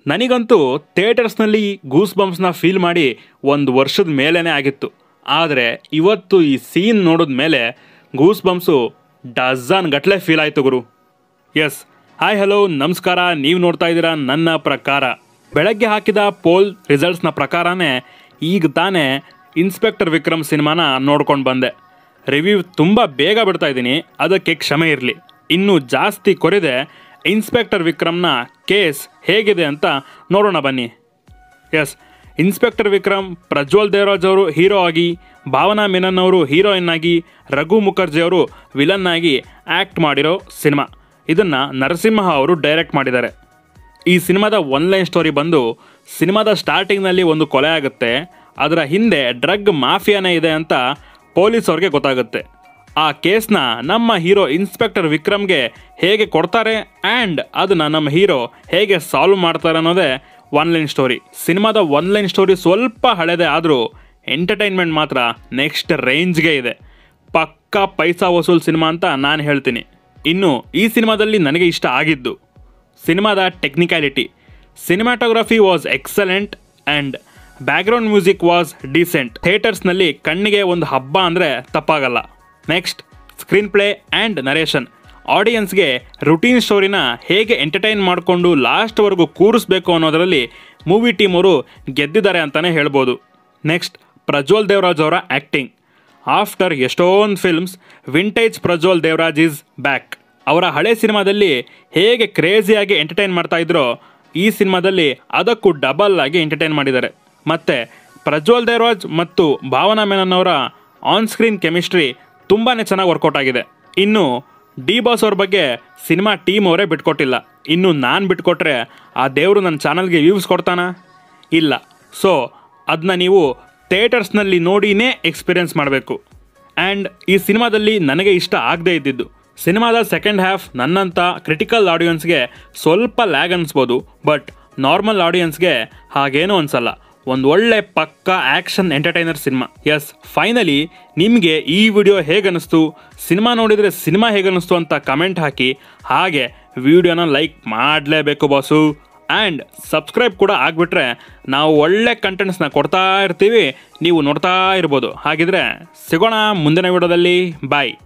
ನನಗಂತೂ ಥಿಯೇಟರ್ಸ್ನಲ್ಲಿ goose ಬಂಪ್ಸ್ನ feel ಮಾಡಿ ಒಂದು ವರ್ಷದ ಮೇಲೇ ಆಗಿತ್ತು ಆದರೆ ಇವತ್ತು ಈ ಸೀನ್ ನೋಡಿದ ಮೇಲೆ ಗೂಸ್ ಬಂಪ್ಸು ಡಜನ್ ಗಟ್ಟಲೆ ಫೀಲ್ ಆಯಿತು ಗುರು ಎಸ್ ಹಾಯ್ ಹಲೋ ನಮಸ್ಕಾರ ನೀವು ನೋಡ್ತಾ ಇದ್ದೀರಾ ನನ್ನ ಪ್ರಕಾರ ಬೆಳಗ್ಗೆ ಹಾಕಿದ ಪೋಲ್ ರಿಸಲ್ಟ್ಸ್ನ ಪ್ರಕಾರನೇ ಈಗ ತಾನೇ ಇನ್ಸ್ಪೆಕ್ಟರ್ ವಿಕ್ರಮ್ ಸಿನಿಮಾನ ನೋಡ್ಕೊಂಡು ಬಂದೆ ರಿವ್ಯೂ ತುಂಬ ಬೇಗ ಬಿಡ್ತಾ ಇದ್ದೀನಿ ಅದಕ್ಕೆ ಕ್ಷಮೆ ಇರಲಿ ಇನ್ನೂ ಜಾಸ್ತಿ ಕೊರಿದೆ ಇನ್ಸ್ಪೆಕ್ಟರ್ ವಿಕ್ರಮ್ನ ಕೇಸ್ ಹೇಗಿದೆ ಅಂತ ನೋಡೋಣ ಬನ್ನಿ ಎಸ್ ಇನ್ಸ್ಪೆಕ್ಟರ್ ವಿಕ್ರಮ್ ಪ್ರಜ್ವಲ್ ದೇವರಾಜ್ ಅವರು ಹೀರೋ ಆಗಿ ಭಾವನಾ ಮೆನನ್ ಅವರು ಹೀರೋಯಿನ್ ಆಗಿ ರಘು ಮುಖರ್ಜಿ ಅವರು ವಿಲನ್ ಆಗಿ ಆ್ಯಕ್ಟ್ ಮಾಡಿರೋ ಸಿನಿಮಾ ಇದನ್ನು ನರಸಿಂಹ ಅವರು ಡೈರೆಕ್ಟ್ ಮಾಡಿದ್ದಾರೆ ಈ ಸಿನಿಮಾದ ಒನ್ ಲೈನ್ ಸ್ಟೋರಿ ಬಂದು ಸಿನಿಮಾದ ಸ್ಟಾರ್ಟಿಂಗ್ನಲ್ಲಿ ಒಂದು ಕೊಲೆ ಆಗುತ್ತೆ ಅದರ ಹಿಂದೆ ಡ್ರಗ್ ಮಾಫಿಯಾನೇ ಇದೆ ಅಂತ ಪೊಲೀಸ್ ಅವ್ರಿಗೆ ಗೊತ್ತಾಗುತ್ತೆ ಆ ಕೇಸ್ನ ನಮ್ಮ ಹೀರೋ ಇನ್ಸ್ಪೆಕ್ಟರ್ ವಿಕ್ರಮ್ಗೆ ಹೇಗೆ ಕೊಡ್ತಾರೆ ಆ್ಯಂಡ್ ಅದನ್ನು ನಮ್ಮ ಹೀರೋ ಹೇಗೆ ಸಾಲ್ವ್ ಮಾಡ್ತಾರೆ ಅನ್ನೋದೇ ಒನ್ ಲೈನ್ ಸ್ಟೋರಿ ಸಿನಿಮಾದ ಒನ್ ಲೈನ್ ಸ್ಟೋರಿ ಸ್ವಲ್ಪ ಹಳೆದೇ ಆದರೂ ಎಂಟರ್ಟೈನ್ಮೆಂಟ್ ಮಾತ್ರ ನೆಕ್ಸ್ಟ್ ರೇಂಜ್ಗೆ ಇದೆ ಪಕ್ಕಾ ಪೈಸಾ ವಸೂಲ್ ಸಿನಿಮಾ ಅಂತ ನಾನು ಹೇಳ್ತೀನಿ ಇನ್ನು ಈ ಸಿನಿಮಾದಲ್ಲಿ ನನಗೆ ಇಷ್ಟ ಆಗಿದ್ದು ಸಿನಿಮಾದ technicality cinematography was excellent and background music was decent ಥಿಯೇಟರ್ಸ್ನಲ್ಲಿ ಕಣ್ಣಿಗೆ ಒಂದು ಹಬ್ಬ ಅಂದರೆ ತಪ್ಪಾಗಲ್ಲ next screenplay and narration ಆಡಿಯನ್ಸ್ಗೆ ರುಟೀನ್ ಸ್ಟೋರಿನ ಹೇಗೆ ಎಂಟರ್ಟೈನ್ ಮಾಡಿಕೊಂಡು ಲಾಸ್ಟ್ವರೆಗೂ ಕೂರಿಸ್ಬೇಕು ಅನ್ನೋದರಲ್ಲಿ ಮೂವಿ ಟೀಮ್ ಅವರು ಗೆದ್ದಿದ್ದಾರೆ ಅಂತಲೇ ಹೇಳ್ಬೋದು ನೆಕ್ಸ್ಟ್ ಪ್ರಜ್ವಲ್ ದೇವರಾಜ್ ಅವರ ಆ್ಯಕ್ಟಿಂಗ್ ಆಫ್ಟರ್ ಎಷ್ಟೊಂದು films vintage Prajwal Devaraj is back ಅವರ ಹಳೆ ಸಿನಿಮಾದಲ್ಲಿ ಹೇಗೆ ಕ್ರೇಜಿಯಾಗಿ ಎಂಟರ್ಟೈನ್ ಮಾಡ್ತಾ ಇದ್ರೋ ಈ ಸಿನಿಮಾದಲ್ಲಿ ಅದಕ್ಕೂ ಡಬಲ್ ಆಗಿ ಎಂಟರ್ಟೈನ್ ಮಾಡಿದ್ದಾರೆ ಮತ್ತು ಪ್ರಜ್ವಲ್ ದೇವರಾಜ್ ಮತ್ತು ಭಾವನಾ ಮೆನನ್ ಅವರ ಆನ್ ಸ್ಕ್ರೀನ್ ಕೆಮಿಸ್ಟ್ರಿ ತುಂಬಾ ಚೆನ್ನಾಗಿ ವರ್ಕೌಟ್ ಆಗಿದೆ ಇನ್ನು ಡಿ ಬಾಸ್ ಅವ್ರ ಬಗ್ಗೆ ಸಿನಿಮಾ ಟೀಮ್ ಅವರೇ ಬಿಟ್ಕೊಟ್ಟಿಲ್ಲ ಇನ್ನು ನಾನು ಬಿಟ್ಕೊಟ್ರೆ ಆ ದೇವರು ನನ್ನ ಚಾನಲ್ಗೆ ವ್ಯೂಸ್ ಕೊಡ್ತಾನಾ ಇಲ್ಲ ಸೊ ಅದನ್ನ ನೀವು ಥಿಯೇಟರ್ಸ್ನಲ್ಲಿ ನೋಡಿನೇ ಎಕ್ಸ್ಪೀರಿಯನ್ಸ್ ಮಾಡಬೇಕು ಆ್ಯಂಡ್ ಈ ಸಿನಿಮಾದಲ್ಲಿ ನನಗೆ ಇಷ್ಟ ಆಗದೇ ಇದ್ದಿದ್ದು ಸಿನಿಮಾದ ಸೆಕೆಂಡ್ ಹಾಫ್ ನನ್ನಂಥ ಕ್ರಿಟಿಕಲ್ ಆಡಿಯನ್ಸ್ಗೆ ಸ್ವಲ್ಪ ಲ್ಯಾಗ್ ಅನಿಸ್ಬೋದು ಬಟ್ ನಾರ್ಮಲ್ ಆಡಿಯನ್ಸ್ಗೆ ಹಾಗೇನೂ ಅನಿಸಲ್ಲ ಒಂದು ಒಳ್ಳೆ ಪಕ್ಕ action entertainer cinema yes finally ನಿಮಗೆ ಈ ವಿಡಿಯೋ ಹೇಗನ್ನಿಸ್ತು ಸಿನಿಮಾ ನೋಡಿದರೆ ಸಿನಿಮಾ ಹೇಗನ್ನಿಸ್ತು ಅಂತ ಕಮೆಂಟ್ ಹಾಕಿ ಹಾಗೆ ವಿಡಿಯೋನ ಲೈಕ್ ಮಾಡಲೇಬೇಕು ಬಾಸು ಆ್ಯಂಡ್ ಸಬ್ಸ್ಕ್ರೈಬ್ ಕೂಡ ಆಗಿಬಿಟ್ರೆ ನಾವು ಒಳ್ಳೆ ಕಂಟೆಂಟ್ಸ್ನ ಕೊಡ್ತಾ ಇರ್ತೀವಿ ನೀವು ನೋಡ್ತಾ ಇರ್ಬೋದು ಹಾಗಿದ್ರೆ ಸಿಗೋಣ ಮುಂದಿನ ವಿಡಿಯೋದಲ್ಲಿ ಬಾಯ್